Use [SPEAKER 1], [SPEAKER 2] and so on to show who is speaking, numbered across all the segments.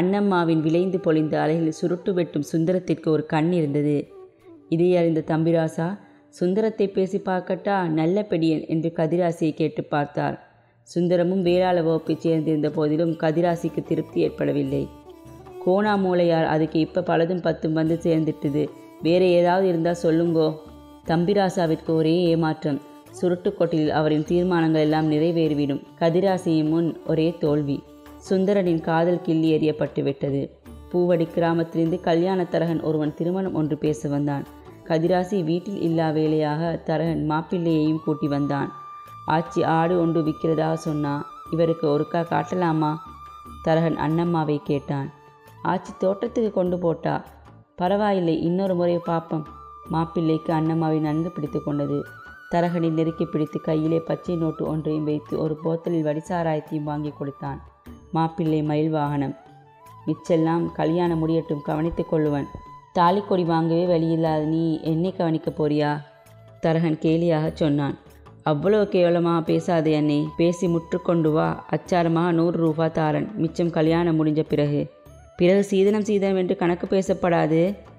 [SPEAKER 1] அன்னம்மாவின் விளைந்து பொழிந்த அலையில் சுருட்டு வெட்டும் சுந்தரத்திற்கு ஒரு கண் இருந்தது இதை அறிந்த தம்பிராசா சுந்தரத்தை பேசி பார்க்கட்டா நல்ல பெடியன் என்று கதிராசியை கேட்டு பார்த்தார் சுந்தரமும் வேளாள வகுப்பைச் சேர்ந்திருந்த போதிலும் கதிராசிக்கு திருப்தி ஏற்படவில்லை கோணா மூளையார் அதுக்கு இப்போ பலதும் பத்தும் வந்து சேர்ந்துட்டுது வேற ஏதாவது இருந்தால் சொல்லுங்கோ தம்பிராசாவிற்கு ஒரே ஏமாற்றம் சுருட்டுக்கொட்டில் அவரின் தீர்மானங்கள் எல்லாம் நிறைவேறிவிடும் கதிராசியின் முன் ஒரே தோல்வி சுந்தரனின் காதல் கிள்ளி எறியப்பட்டு விட்டது பூவடி கிராமத்திலிருந்து கல்யாண தரகன் ஒருவன் திருமணம் ஒன்று பேச வந்தான் கதிராசி வீட்டில் இல்லா வேலையாக தரகன் மாப்பிள்ளையையும் கூட்டி வந்தான் ஆச்சி ஆடு ஒன்று விற்கிறதாக சொன்னா இவருக்கு ஒருக்கா காட்டலாமா தரகன் அண்ணம்மாவை கேட்டான் ஆச்சி தோட்டத்துக்கு கொண்டு போட்டா பரவாயில்லை இன்னொரு முறை பார்ப்போம் மாப்பிள்ளைக்கு அண்ணம்மாவை நன்கு பிடித்து கொண்டது தரகனை நெருக்கி பிடித்து கையிலே பச்சை நோட்டு ஒன்றையும் வைத்து ஒரு போத்தலில் வடிசாராயத்தையும் வாங்கி கொடுத்தான் மாப்பிள்ளை மயில் வாகனம் மிச்செல்லாம் கல்யாணம் முடியட்டும் கவனித்துக் கொள்ளுவன் தாலிக்கொடி வாங்கவே வழியில்லாத நீ என்னை கவனிக்க போறியா தரகன் கேலியாக சொன்னான் அவ்வளோ கேவலமாக பேசாதே அண்ணே பேசி முற்றுக்கொண்டு வா அச்சாரமாக நூறு ரூபா தாரன் மிச்சம் கல்யாணம் முடிஞ்ச பிறகு பிறகு சீதனம் சீதனம் என்று கணக்கு பேசப்படாது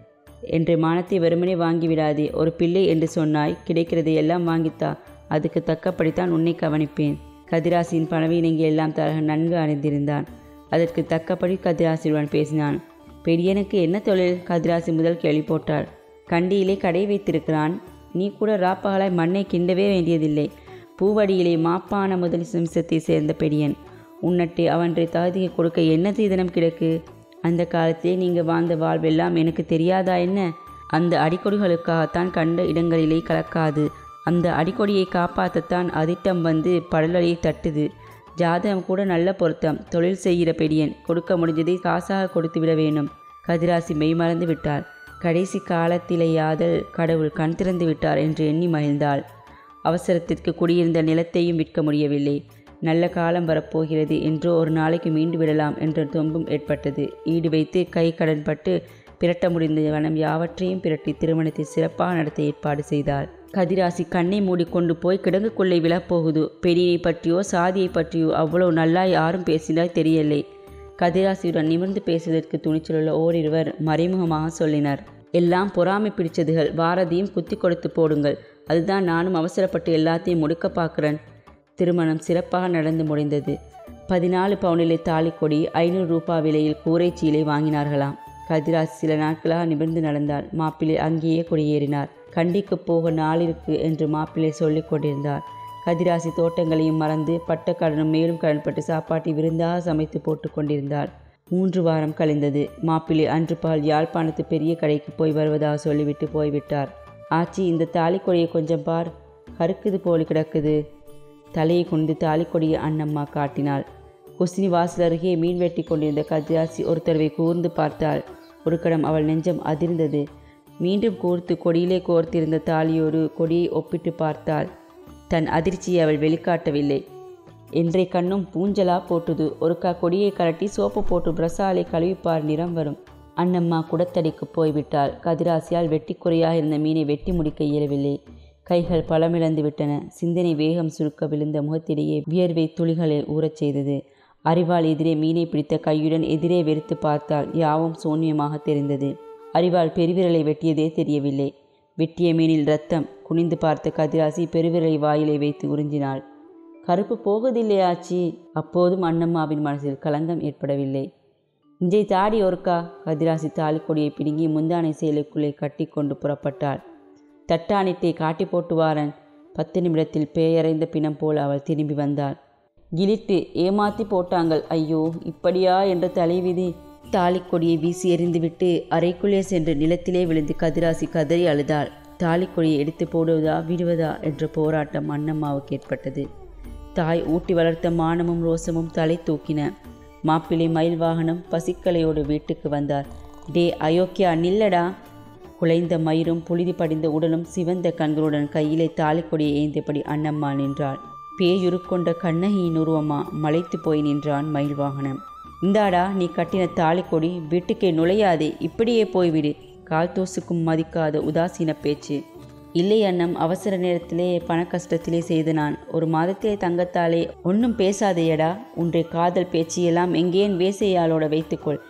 [SPEAKER 1] என்று மானத்தை வெறுமனே வாங்கிவிடாதே ஒரு பிள்ளை என்று சொன்னாய் கிடைக்கிறதை எல்லாம் வாங்கித்தா அதுக்கு தக்கப்படித்தான் உன்னை கவனிப்பேன் கதிராசியின் பணவீனங்கி எல்லாம் தரகன் நன்கு அறிந்திருந்தான் அதற்கு தக்கபடி கதிராசியுடன் பேசினான் பெரியனுக்கு என்ன தொழில் கதிராசி முதல் கேள்வி போட்டாள் கண்டியிலே கடை வைத்திருக்கிறான் நீ கூட ராப்பகலாய் மண்ணை கிண்டவே வேண்டியதில்லை பூவடியிலே மாப்பான முதல் நிமிஷத்தை சேர்ந்த பெரியன் உன்னட்டை அவன்றை தகுதியை கொடுக்க என்ன தீதனம் கிடக்கு அந்த காலத்திலே நீங்கள் வாழ்ந்த வாழ்வெல்லாம் எனக்கு தெரியாதா என்ன அந்த அடிக்கொடிகளுக்காகத்தான் கண்ட இடங்களிலே கலக்காது அந்த அடிக்கொடியை காப்பாற்றத்தான் அதிட்டம் வந்து படலடியை தட்டுது ஜாதகம் கூட நல்ல பொருத்தம் தொழில் செய்கிற பெரியன் கொடுக்க முடிஞ்சதை காசாக கொடுத்து விட வேணும் கதிராசி மெய்மறந்து விட்டாள் கடைசி காலத்திலேயாதல் கடவுள் கண் திறந்து விட்டார் என்று எண்ணி மகிழ்ந்தாள் அவசரத்திற்கு குடியிருந்த நிலத்தையும் விற்க முடியவில்லை நல்ல காலம் வரப்போகிறது என்றோ ஒரு நாளைக்கு மீண்டு விடலாம் என்ற தொம்பும் ஏற்பட்டது ஈடு வைத்து கை கடன்பட்டு பிரட்ட முடிந்த வனம் யாவற்றையும் பிரட்டி திருமணத்தை சிறப்பாக நடத்த ஏற்பாடு செய்தாள் கதிராசி கண்ணை மூடிக்கொண்டு போய் கிடங்குக்குள்ளே விழப்போகுது பெரியனை பற்றியோ சாதியை பற்றியோ அவ்வளோ நல்லா யாரும் பேசினாய் தெரியலை கதிராசியுடன் நிமிர்ந்து பேசுவதற்கு துணிச்சலுள்ள ஓரிருவர் மறைமுகமாக சொல்லினர் எல்லாம் பொறாமை பிடிச்சதுகள் பாரதியும் குத்தி கொடுத்து போடுங்கள் அதுதான் நானும் அவசரப்பட்டு எல்லாத்தையும் முடிக்க பார்க்குறேன் திருமணம் சிறப்பாக நடந்து முடிந்தது பதினாலு பவுனிலே தாலிக்கொடி ஐநூறு ரூபாய் விலையில் கூரைச்சீலை வாங்கினார்களாம் கதிராஜ் சில நாட்களாக நிமிர்ந்து நடந்தார் மாப்பிள்ளை அங்கேயே குடியேறினார் கண்டிக்கு போக நாளிருக்கு என்று மாப்பிள்ளை சொல்லிக் கொண்டிருந்தார் கதிராசி தோட்டங்களையும் மறந்து பட்ட கடனும் மேலும் கடன்பட்டு சாப்பாட்டை விருந்தாக சமைத்து போட்டு கொண்டிருந்தார் மூன்று வாரம் கழிந்தது மாப்பிள்ளை அன்று பால் யாழ்ப்பாணத்து பெரிய கடைக்கு போய் வருவதாக சொல்லிவிட்டு போய்விட்டார் ஆச்சி இந்த தாலிக்கொடியை கொஞ்சம் பார் கருக்குது போலி கிடக்குது தலையை கொண்டு தாலிக்கொடியை அண்ணம்மா காட்டினாள் குசினி வாசல் அருகே மீன் வெட்டி கொண்டிருந்த கதிராசி ஒரு தடவை கூர்ந்து பார்த்தாள் ஒரு கடம் அவள் நெஞ்சம் அதிர்ந்தது மீண்டும் கோர்த்து கொடியிலே கோர்த்திருந்த தாலியோடு கொடியை ஒப்பிட்டு பார்த்தாள் தன் அதிர்ச்சியை அவள் வெளிக்காட்டவில்லை இன்றைய கண்ணும் பூஞ்சலா போட்டுது ஒருக்கா கொடியை கலட்டி சோப்பு போட்டு பிரசாலை கழுவிப்பார் நிறம் வரும் அண்ணம்மா குடத்தடிக்கு போய்விட்டாள் கதிராசியால் வெட்டி குறையாக இருந்த மீனை வெட்டி முடிக்க இயலவில்லை கைகள் பலமிழந்து விட்டன சிந்தனை வேகம் சுருக்க விழுந்த முகத்திலேயே வியர்வை துளிகளை ஊறச் செய்தது அறிவாள் எதிரே மீனை பிடித்த கையுடன் எதிரே வெறுத்து பார்த்தால் யாவும் சூன்யமாக தெரிந்தது அறிவாள் பெருவிரலை வெட்டியதே தெரியவில்லை வெட்டிய மீனில் ரத்தம் குனிந்து பார்த்த கதிராசி பெருவிரலை வாயிலை வைத்து உறிஞ்சினாள் கருப்பு போகுதில்லையாச்சி அப்போதும் அண்ணம்மாவின் மனசில் களங்கம் ஏற்படவில்லை இஞ்சை தாடி ஒருக்கா கதிராசி தாலிக்கொடியை பிடுங்கி முந்தானை செயலுக்குள்ளே கட்டி கொண்டு புறப்பட்டாள் தட்டானிட்டை காட்டி போட்டு வாரன் பத்து நிமிடத்தில் பேயறைந்த பிணம் போல் அவள் திரும்பி வந்தாள் கிலிட்டு ஏமாத்தி போட்டாங்கள் ஐயோ இப்படியா என்ற தலைவிதி தாலிக்கொடியை வீசி எறிந்துவிட்டு அறைக்குள்ளே சென்று நிலத்திலே விழுந்து கதிராசி கதறி அழுதாள் தாலிக்கொடியை எடுத்து போடுவதா விடுவதா என்ற போராட்டம் அண்ணம்மாவுக்கு ஏற்பட்டது தாய் ஊட்டி வளர்த்த மானமும் ரோசமும் தலை தூக்கின மாப்பிள்ளை மயில் வாகனம் பசிக்கலையோடு வீட்டுக்கு வந்தார் டே அயோக்கியா நில்லடா குலைந்த மயிரும் புழுதி படிந்த உடலும் சிவந்த கண்களுடன் கையிலே தாலிக்கொடியை ஏந்தியபடி அண்ணம்மா நின்றாள் பேயுருக்கொண்ட கண்ணகியின் உருவமா மலைத்து போய் நின்றான் மயில் வாகனம் இந்தாடா நீ கட்டின தாலிக்கொடி வீட்டுக்கே நுழையாதே இப்படியே போய்விடு கால் தோசுக்கும் மதிக்காத உதாசீன பேச்சு இல்லை அண்ணம் அவசர நேரத்திலே பண கஷ்டத்திலே செய்த நான் ஒரு மாதத்திலே தங்கத்தாலே ஒன்றும் பேசாதேயடா உன்றை காதல் பேச்சியெல்லாம் எங்கேன் வேசையாளோட வைத்துக்கொள்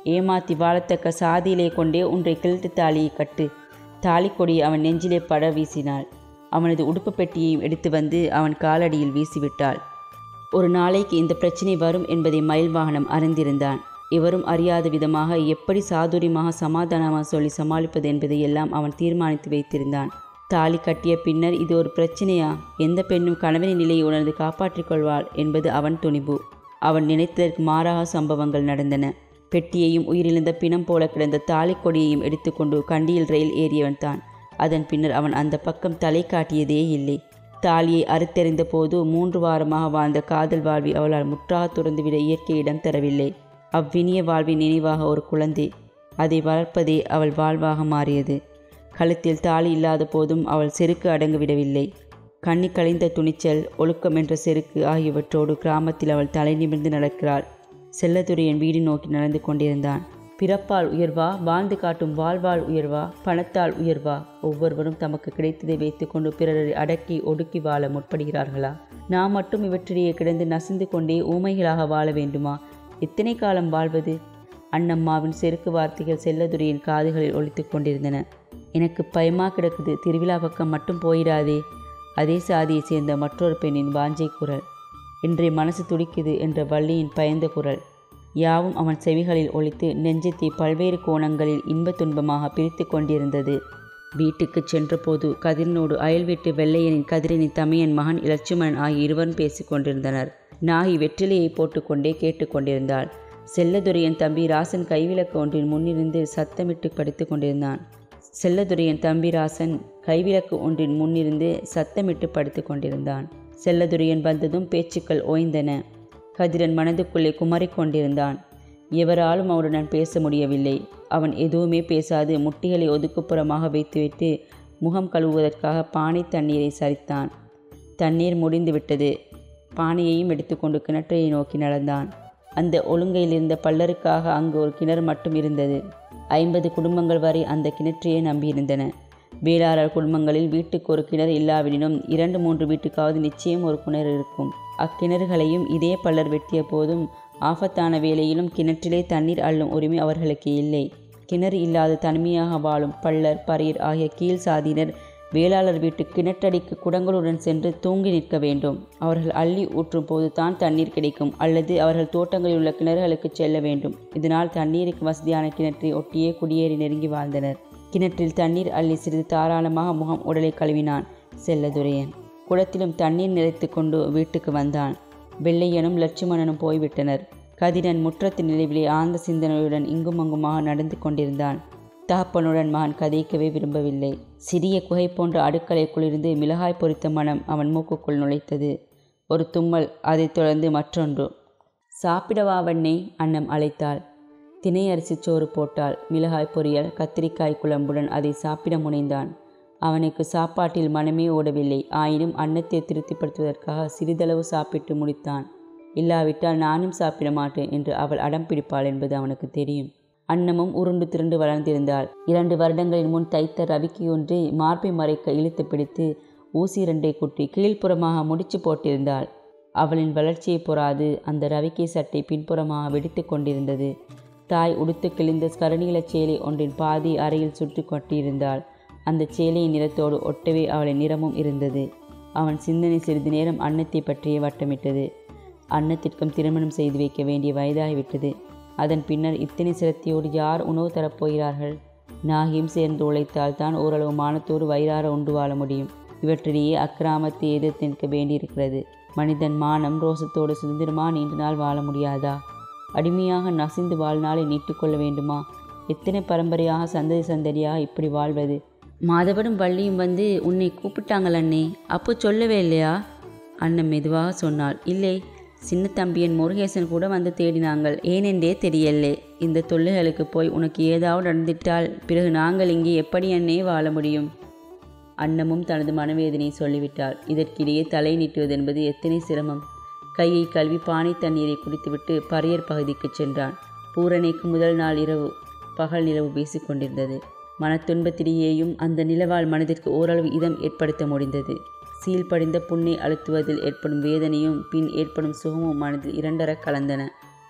[SPEAKER 1] ஏமாத்தி வாழத்தக்க சாதியிலே கொண்டே ஒன்றை கிழட்டு தாலியை கட்டு தாலிக்கொடியை அவன் நெஞ்சிலே பட வீசினாள் அவனது உடுப்பு பெட்டியையும் எடுத்து வந்து அவன் காலடியில் வீசிவிட்டாள் ஒரு நாளைக்கு இந்த பிரச்சனை வரும் என்பதை மயில் வாகனம் அறிந்திருந்தான் இவரும் அறியாத விதமாக எப்படி சாதுரியமாக சமாதானமாக சொல்லி சமாளிப்பது என்பதை எல்லாம் அவன் தீர்மானித்து வைத்திருந்தான் தாலி கட்டிய பின்னர் இது ஒரு பிரச்சனையா எந்த பெண்ணும் கணவனின் நிலையை உணர்ந்து காப்பாற்றிக் கொள்வாள் என்பது அவன் துணிவு அவன் நினைத்ததற்கு மாறாக சம்பவங்கள் நடந்தன பெட்டியையும் உயிரிழந்த பிணம் போல கிடந்த தாலி கொடியையும் எடுத்துக்கொண்டு கண்டியில் ரயில் ஏறியவன் தான் அதன் பின்னர் அவன் அந்த பக்கம் தலை காட்டியதே இல்லை தாலியை அறுத்தெறிந்த போது மூன்று வாரமாக வாழ்ந்த காதல் வாழ்வி அவளால் முற்றாக துறந்துவிட இயற்கை இடம் தரவில்லை அவ்வினிய வாழ்வின் நினைவாக ஒரு குழந்தை அதை வளர்ப்பதே அவள் வாழ்வாக மாறியது கழுத்தில் தாலி இல்லாத போதும் அவள் செருக்கு அடங்கிவிடவில்லை கண்ணி கலைந்த துணிச்சல் ஒழுக்கம் என்ற செருக்கு ஆகியவற்றோடு கிராமத்தில் அவள் தலை நிமிர்ந்து நடக்கிறாள் செல்லதுரையன் வீடு நோக்கி நடந்து கொண்டிருந்தான் பிறப்பால் உயர்வா வாழ்ந்து காட்டும் வாழ்வால் உயர்வா பணத்தால் உயர்வா ஒவ்வொருவரும் தமக்கு கிடைத்ததை வைத்துக்கொண்டு பிறரை அடக்கி ஒடுக்கி வாழ முற்படுகிறார்களா நாம் மட்டும் இவற்றிலேயே கிடந்து நசிந்து கொண்டே ஊமைகளாக வாழ வேண்டுமா எத்தனை காலம் வாழ்வது அண்ணம்மாவின் செருக்கு வார்த்தைகள் செல்லதுரையின் காதுகளில் ஒலித்து கொண்டிருந்தன எனக்கு பயமா கிடக்குது திருவிழா பக்கம் மட்டும் போயிடாதே அதே சாதியைச் சேர்ந்த மற்றொரு பெண்ணின் வாஞ்சை குரல் இன்றைய மனசு துடிக்குது என்ற வள்ளியின் பயந்த குரல் யாவும் அவன் செவிகளில் ஒலித்து நெஞ்சத்தை பல்வேறு கோணங்களில் இன்ப துன்பமாக பிரித்து கொண்டிருந்தது வீட்டுக்கு சென்றபோது கதிரனோடு அயல் வீட்டு வெள்ளையனின் கதிரனின் தமையன் மகன் இலட்சுமணன் ஆகிய இருவரும் பேசிக் கொண்டிருந்தனர் நாகி வெற்றிலையை போட்டுக்கொண்டே கேட்டுக்கொண்டிருந்தாள் செல்லதுரையன் தம்பி ராசன் கைவிளக்கு ஒன்றின் முன்னிருந்து சத்தமிட்டு படுத்து கொண்டிருந்தான் செல்லதுரையன் தம்பி ராசன் கைவிளக்கு ஒன்றின் முன்னிருந்து சத்தமிட்டு படுத்து கொண்டிருந்தான் செல்லதுரையன் வந்ததும் பேச்சுக்கள் ஓய்ந்தன கதிரன் மனதுக்குள்ளே குமறிக் கொண்டிருந்தான் எவராலும் அவருடன் பேச முடியவில்லை அவன் எதுவுமே பேசாது முட்டிகளை ஒதுக்குப்புறமாக வைத்துவிட்டு முகம் கழுவுவதற்காக பானை தண்ணீரை சரித்தான் தண்ணீர் முடிந்துவிட்டது பானையையும் எடுத்துக்கொண்டு கிணற்றை நோக்கி நடந்தான் அந்த ஒழுங்கையில் இருந்த பல்லருக்காக அங்கு ஒரு கிணறு மட்டும் இருந்தது ஐம்பது குடும்பங்கள் வரை அந்த கிணற்றையே நம்பியிருந்தன வேளாளர் குடும்பங்களில் வீட்டுக்கு ஒரு கிணறு இல்லாவிடனும் இரண்டு மூன்று வீட்டுக்காவது நிச்சயம் ஒரு கிணறு இருக்கும் அக்கிணறுகளையும் இதே பல்லர் வெட்டிய போதும் ஆபத்தான வேளையிலும் கிணற்றிலே தண்ணீர் அள்ளும் உரிமை அவர்களுக்கு இல்லை கிணறு இல்லாத தனிமையாக வாழும் பள்ளர் பரியர் ஆகிய கீழ் சாதியினர் வேளாளர் வீட்டு கிணற்றடிக்கு குடங்களுடன் சென்று தூங்கி நிற்க வேண்டும் அவர்கள் அள்ளி ஊற்றும் போது தான் தண்ணீர் கிடைக்கும் அல்லது அவர்கள் தோட்டங்களில் உள்ள கிணறுகளுக்கு செல்ல வேண்டும் இதனால் தண்ணீருக்கு வசதியான கிணற்றை ஒட்டியே குடியேறி நெருங்கி வாழ்ந்தனர் கிணற்றில் தண்ணீர் அள்ளி சிறிது தாராளமாக முகம் உடலை கழுவினான் செல்லதுரையன் குளத்திலும் தண்ணீர் நிறைத்து கொண்டு வீட்டுக்கு வந்தான் வெள்ளையனும் லட்சுமணனும் போய்விட்டனர் கதிரன் முற்றத்து நிலைவிலே ஆழ்ந்த சிந்தனையுடன் இங்குமங்குமாக நடந்து கொண்டிருந்தான் தகப்பனுடன் மகன் கதைக்கவே விரும்பவில்லை சிறிய குகை போன்ற அடுக்கலைக்குள்ளிருந்து மிளகாய் பொரித்த மனம் அவன் மூக்குக்குள் நுழைத்தது ஒரு தும்மல் அதைத் தொடர்ந்து மற்றொன்று சாப்பிடவா வண்ணே அன்னம் அழைத்தாள் தினை அரிசி சோறு போட்டாள் மிளகாய் பொரியல் கத்திரிக்காய் குழம்புடன் அதை சாப்பிட முனைந்தான் அவனுக்கு சாப்பாட்டில் மனமே ஓடவில்லை ஆயினும் அன்னத்தை திருப்திப்படுத்துவதற்காக சிறிதளவு சாப்பிட்டு முடித்தான் இல்லாவிட்டால் நானும் சாப்பிட மாட்டேன் என்று அவள் அடம் பிடிப்பாள் என்பது அவனுக்கு தெரியும் அன்னமும் உருண்டு திரண்டு வளர்ந்திருந்தாள் இரண்டு வருடங்களின் முன் தைத்த ரவிக்கு ஒன்றை மார்பை மறைக்க இழுத்து பிடித்து ஊசி இரண்டை குட்டி கீழ்ப்புறமாக முடிச்சு போட்டிருந்தாள் அவளின் வளர்ச்சியை பொறாது அந்த ரவிக்கை சட்டை பின்புறமாக வெடித்து கொண்டிருந்தது தாய் உடுத்து கிழிந்த கருநீலச் சேலை ஒன்றின் பாதி அறையில் சுற்றி கொட்டியிருந்தாள் அந்த சேலையின் நிறத்தோடு ஒட்டவே அவளின் நிறமும் இருந்தது அவன் சிந்தனை சிறிது நேரம் அன்னத்தை பற்றியே வட்டமிட்டது அன்னத்திற்கும் திருமணம் செய்து வைக்க வேண்டிய வயதாகிவிட்டது அதன் பின்னர் இத்தனை சிரத்தையோடு யார் உணவு தரப்போகிறார்கள் நாகியும் சேர்ந்து உழைத்தால் தான் ஓரளவு மானத்தோடு வயிறார உண்டு வாழ முடியும் இவற்றிலேயே அக்கிராமத்தை எதிர்த்து நிற்க வேண்டியிருக்கிறது மனிதன் மானம் ரோசத்தோடு சுதந்திரமா நீண்ட நாள் வாழ முடியாதா அடிமையாக நசிந்து வாழ்நாளை நீட்டுக்கொள்ள வேண்டுமா எத்தனை பரம்பரையாக சந்ததி சந்ததியாக இப்படி வாழ்வது மாதவனும் வள்ளியும் வந்து உன்னை கூப்பிட்டாங்கள் அண்ணே அப்போ சொல்லவே இல்லையா அண்ணன் மெதுவாக சொன்னாள் இல்லை சின்ன தம்பியன் முருகேசன் கூட வந்து தேடினாங்கள் ஏனென்றே தெரியலே இந்த தொல்லைகளுக்கு போய் உனக்கு ஏதாவது நடந்துட்டால் பிறகு நாங்கள் இங்கே எப்படி அண்ணே வாழ முடியும் அன்னமும் தனது மனவேதனை சொல்லிவிட்டாள் இதற்கிடையே தலை நீட்டுவது என்பது எத்தனை சிரமம் கையை கல்வி பானை தண்ணீரை குடித்துவிட்டு பரையர் பகுதிக்கு சென்றான் பூரணைக்கு முதல் நாள் இரவு பகல் நிலவு வீசிக்கொண்டிருந்தது மனத்துன்பத்திலேயேயும் அந்த நிலவால் மனதிற்கு ஓரளவு இதம் ஏற்படுத்த முடிந்தது சீல் படிந்த புண்ணை அழுத்துவதில் ஏற்படும் வேதனையும் பின் ஏற்படும் சுகமும் மனதில் இரண்டர கலந்தன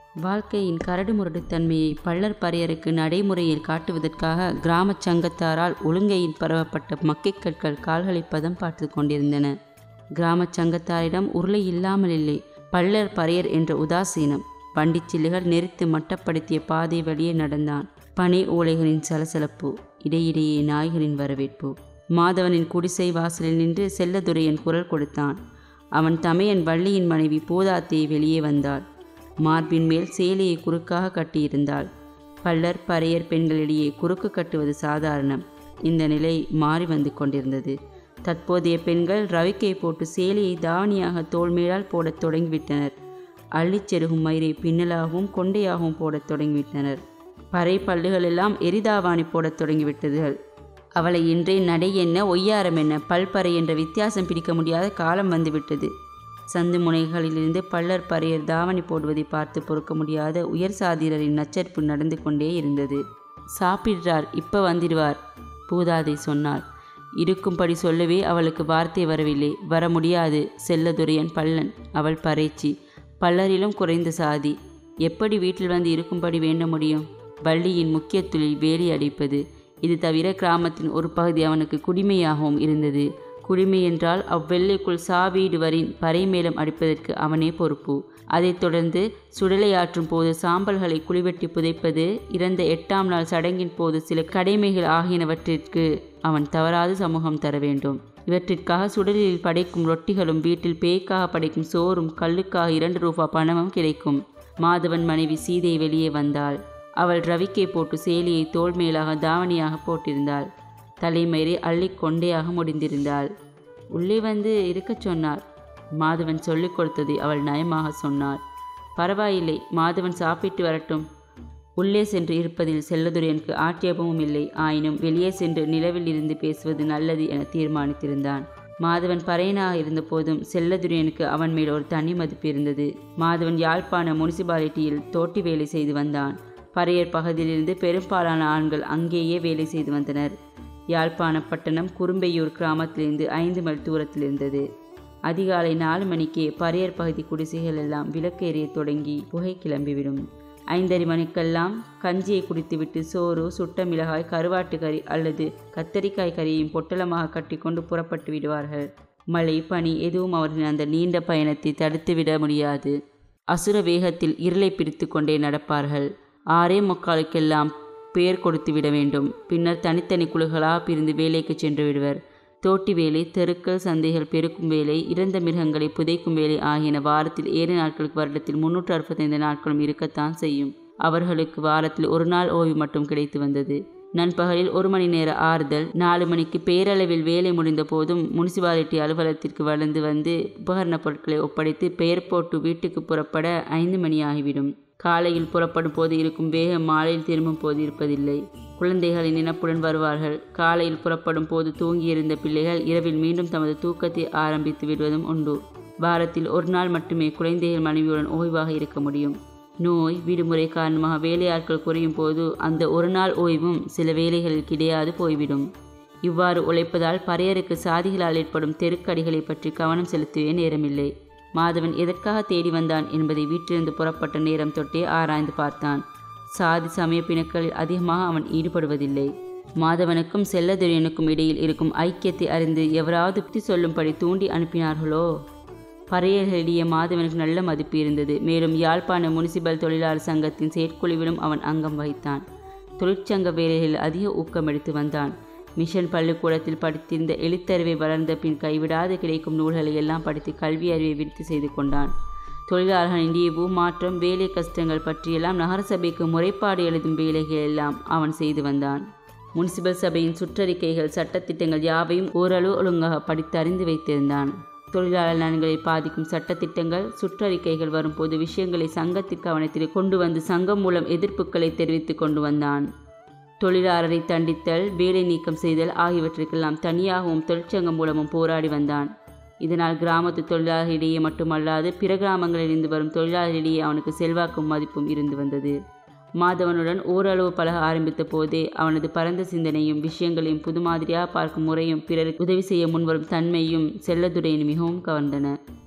[SPEAKER 1] வாழ்க்கையின் கரடுமுரடு தன்மையை பள்ளர் பறையருக்கு நடைமுறையில் காட்டுவதற்காக கிராமச் சங்கத்தாரால் ஒழுங்கையில் பரவப்பட்ட மக்கைக் கற்கள் கால்களை பதம் பார்த்து கொண்டிருந்தன கிராமச் சங்கத்தாரிடம் உருளை இல்லாமல் இல்லை பள்ளர் பறையர் என்ற உதாசீனம் வண்டிச்சில்லுகள் நெரித்து மட்டப்படுத்திய பாதை வழியே நடந்தான் பனை ஓலைகளின் சலசலப்பு இடையிடையே நாய்களின் வரவேற்பு மாதவனின் குடிசை வாசலில் நின்று செல்லதுரையன் குரல் கொடுத்தான் அவன் தமையன் வள்ளியின் மனைவி பூதாத்தே வெளியே வந்தாள் மார்பின் மேல் சேலையை குறுக்காக கட்டியிருந்தாள் பல்லர் பறையர் பெண்களிடையே குறுக்கு கட்டுவது சாதாரணம் இந்த நிலை மாறி வந்து கொண்டிருந்தது தற்போதைய பெண்கள் ரவிக்கை போட்டு சேலையை தாவணியாக தோள்மேலால் போடத் தொடங்கிவிட்டனர் அள்ளிச் செருகும் மயிரை பின்னலாகவும் கொண்டையாகவும் போடத் தொடங்கிவிட்டனர் பறை பல்லுகள் எல்லாம் எரிதாவாணி போடத் தொடங்கிவிட்டதுகள் அவளை இன்றே நடை என்ன ஒய்யாரம் என்ன பல்பறை என்ற வித்தியாசம் பிடிக்க முடியாத காலம் வந்துவிட்டது சந்து முனைகளிலிருந்து பல்லர் பறையர் தாவணி போடுவதை பார்த்து பொறுக்க முடியாத உயர் சாதிரரின் நச்சரிப்பு நடந்து கொண்டே இருந்தது சாப்பிடுறார் இப்ப வந்துடுவார் பூதாதை சொன்னாள் இருக்கும்படி சொல்லவே அவளுக்கு வார்த்தை வரவில்லை வர முடியாது செல்லதுரையன் பல்லன் அவள் பறைச்சி பல்லரிலும் குறைந்த சாதி எப்படி வீட்டில் வந்து இருக்கும்படி வேண்ட முடியும் வள்ளியின் முக்கிய தொழில் வேலி அடிப்பது இது தவிர கிராமத்தின் ஒரு பகுதி அவனுக்கு குடிமையாகவும் இருந்தது குடிமை என்றால் அவ்வெல்லைக்குள் சாவீடு வரின் பறைமேலம் அடிப்பதற்கு அவனே பொறுப்பு அதைத் தொடர்ந்து சுடலையாற்றும் போது சாம்பல்களை குளிவெட்டி புதைப்பது இறந்த எட்டாம் நாள் சடங்கின் போது சில கடமைகள் ஆகியனவற்றிற்கு அவன் தவறாது சமூகம் தர வேண்டும் இவற்றிற்காக சுடலில் படைக்கும் ரொட்டிகளும் வீட்டில் பேய்க்காக படைக்கும் சோறும் கல்லுக்காக இரண்டு ரூபா பணமும் கிடைக்கும் மாதவன் மனைவி சீதை வெளியே வந்தாள் அவள் ரவிக்கை போட்டு சேலியை தோள் மேலாக தாவணியாக போட்டிருந்தாள் தலைமயிரை அள்ளி கொண்டையாக முடிந்திருந்தாள் உள்ளே வந்து இருக்கச் சொன்னார் மாதவன் சொல்லிக் கொடுத்ததை அவள் நயமாக சொன்னாள் பரவாயில்லை மாதவன் சாப்பிட்டு வரட்டும் உள்ளே சென்று இருப்பதில் செல்லதுரையனுக்கு ஆட்சேபமும் இல்லை ஆயினும் வெளியே சென்று நிலவில் இருந்து பேசுவது நல்லது என தீர்மானித்திருந்தான் மாதவன் பறையனாக இருந்தபோதும் செல்லதுரையனுக்கு அவன் மேல் ஒரு தனி மதிப்பு இருந்தது மாதவன் யாழ்ப்பாண முனிசிபாலிட்டியில் தோட்டி வேலை செய்து வந்தான் பறையர் பகுதியிலிருந்து பெரும்பாலான ஆண்கள் அங்கேயே வேலை செய்து வந்தனர் யாழ்ப்பாண பட்டணம் குறும்பையூர் கிராமத்திலிருந்து ஐந்து மைல் தூரத்தில் இருந்தது அதிகாலை நாலு மணிக்கே பறையர் பகுதி குடிசைகள் எல்லாம் விளக்கு எறிய தொடங்கி புகை கிளம்பிவிடும் ஐந்தரை மணிக்கெல்லாம் கஞ்சியை குடித்துவிட்டு சோறு சுட்ட மிளகாய் கருவாட்டு கறி அல்லது கத்தரிக்காய் கறியையும் பொட்டலமாக கட்டிக்கொண்டு புறப்பட்டு விடுவார்கள் மழை பனி எதுவும் அவர்களின் அந்த நீண்ட பயணத்தை தடுத்துவிட முடியாது அசுர வேகத்தில் இருளை பிடித்து கொண்டே நடப்பார்கள் ஆறே முக்காலுக்கெல்லாம் பெயர் கொடுத்து விட வேண்டும் பின்னர் தனித்தனி குழுக்களாக பிரிந்து வேலைக்கு சென்று விடுவர் தோட்டி வேலை தெருக்கள் சந்தைகள் பெருக்கும் வேலை இறந்த மிருகங்களை புதைக்கும் வேலை ஆகியன வாரத்தில் ஏழு நாட்களுக்கு வருடத்தில் முன்னூற்று அறுபத்தைந்து நாட்களும் இருக்கத்தான் செய்யும் அவர்களுக்கு வாரத்தில் ஒரு நாள் ஓய்வு மட்டும் கிடைத்து வந்தது நண்பகலில் ஒரு மணி நேர ஆறுதல் நாலு மணிக்கு பேரளவில் வேலை முடிந்த போதும் முனிசிபாலிட்டி அலுவலகத்திற்கு வளர்ந்து வந்து உபகரணப் பொருட்களை ஒப்படைத்து பெயர் போட்டு வீட்டுக்கு புறப்பட ஐந்து மணி ஆகிவிடும் காலையில் புறப்படும் போது இருக்கும் வேகம் மாலையில் திரும்பும் போது இருப்பதில்லை குழந்தைகளின் நினப்புடன் வருவார்கள் காலையில் புறப்படும் போது தூங்கியிருந்த பிள்ளைகள் இரவில் மீண்டும் தமது தூக்கத்தை ஆரம்பித்து விடுவதும் உண்டு வாரத்தில் ஒரு நாள் மட்டுமே குழந்தைகள் மனைவியுடன் ஓய்வாக இருக்க முடியும் நோய் விடுமுறை காரணமாக வேலையாட்கள் குறையும் போது அந்த ஒரு நாள் ஓய்வும் சில வேலைகளில் கிடையாது போய்விடும் இவ்வாறு உழைப்பதால் பறையருக்கு சாதிகளால் ஏற்படும் தெருக்கடிகளை பற்றி கவனம் செலுத்தவே நேரமில்லை மாதவன் எதற்காக தேடி வந்தான் என்பதை வீட்டிலிருந்து புறப்பட்ட நேரம் தொட்டே ஆராய்ந்து பார்த்தான் சாதி சமய பிணக்களில் அதிகமாக அவன் ஈடுபடுவதில்லை மாதவனுக்கும் செல்லதுரையனுக்கும் இடையில் இருக்கும் ஐக்கியத்தை அறிந்து எவராவது புத்தி சொல்லும்படி தூண்டி அனுப்பினார்களோ பறையர்களிடையே மாதவனுக்கு நல்ல மதிப்பு இருந்தது மேலும் யாழ்ப்பாண முனிசிபல் தொழிலாளர் சங்கத்தின் செயற்குழுவிலும் அவன் அங்கம் வகித்தான் தொழிற்சங்க வேலைகளில் அதிக ஊக்கமெடுத்து வந்தான் மிஷன் பள்ளிக்கூடத்தில் படித்திருந்த எழுத்தறிவை வளர்ந்த பின் கைவிடாது கிடைக்கும் நூல்களை எல்லாம் படித்து கல்வி அறிவை விருத்தி செய்து கொண்டான் தொழிலாளர்களின் ஈவு மாற்றம் வேலை கஷ்டங்கள் பற்றியெல்லாம் நகரசபைக்கு முறைப்பாடு எழுதும் வேலைகள் எல்லாம் அவன் செய்து வந்தான் முனிசிபல் சபையின் சுற்றறிக்கைகள் சட்டத்திட்டங்கள் யாவையும் ஓரளவு ஒழுங்காக படித்து அறிந்து வைத்திருந்தான் தொழிலாளர் நலன்களை பாதிக்கும் சட்டத்திட்டங்கள் சுற்றறிக்கைகள் வரும்போது விஷயங்களை சங்கத்திற்கு கவனத்தில் கொண்டு வந்து சங்கம் மூலம் எதிர்ப்புகளை தெரிவித்து கொண்டு வந்தான் தொழிலாளரை தண்டித்தல் வேலை நீக்கம் செய்தல் ஆகியவற்றிற்கெல்லாம் தனியாகவும் தொழிற்சங்கம் மூலமும் போராடி வந்தான் இதனால் கிராமத்து தொழிலாளர்களிடையே மட்டுமல்லாது பிற கிராமங்களிலிருந்து வரும் தொழிலாளர்களிடையே அவனுக்கு செல்வாக்கும் மதிப்பும் இருந்து வந்தது மாதவனுடன் ஓரளவு பழக ஆரம்பித்த போதே அவனது பரந்த சிந்தனையும் விஷயங்களையும் புதுமாதிரியாக பார்க்கும் முறையும் பிறருக்கு உதவி செய்ய முன்வரும் தன்மையும் செல்லதுரையின் மிகவும் கவர்ந்தன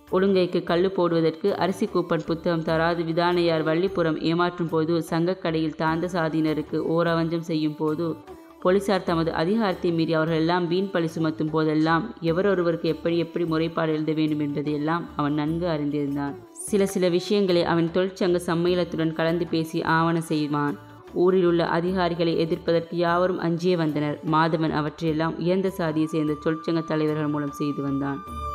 [SPEAKER 1] ஒழுங்கைக்கு கள்ளு போடுவதற்கு அரிசி கூப்பன் புத்தகம் தராது விதானையார் வள்ளிப்புறம் ஏமாற்றும் போது சங்கக்கடையில் தாழ்ந்த சாதியினருக்கு ஓரவஞ்சம் செய்யும் போது போலீசார் தமது அதிகாரத்தை மீறி அவர்கள் எல்லாம் வீண் பழி சுமத்தும் போதெல்லாம் எவரொருவருக்கு எப்படி எப்படி முறைப்பாடு எழுத வேண்டும் என்பதையெல்லாம் அவன் நன்கு அறிந்திருந்தான் சில சில விஷயங்களை அவன் தொழிற்சங்க சம்மேளத்துடன் கலந்து பேசி ஆவண செய்வான் ஊரில் உள்ள அதிகாரிகளை எதிர்ப்பதற்கு யாவரும் அஞ்சியே வந்தனர் மாதவன் அவற்றையெல்லாம் உயர்ந்த சாதியை சேர்ந்த தொழிற்சங்க தலைவர்கள் மூலம் செய்து வந்தான்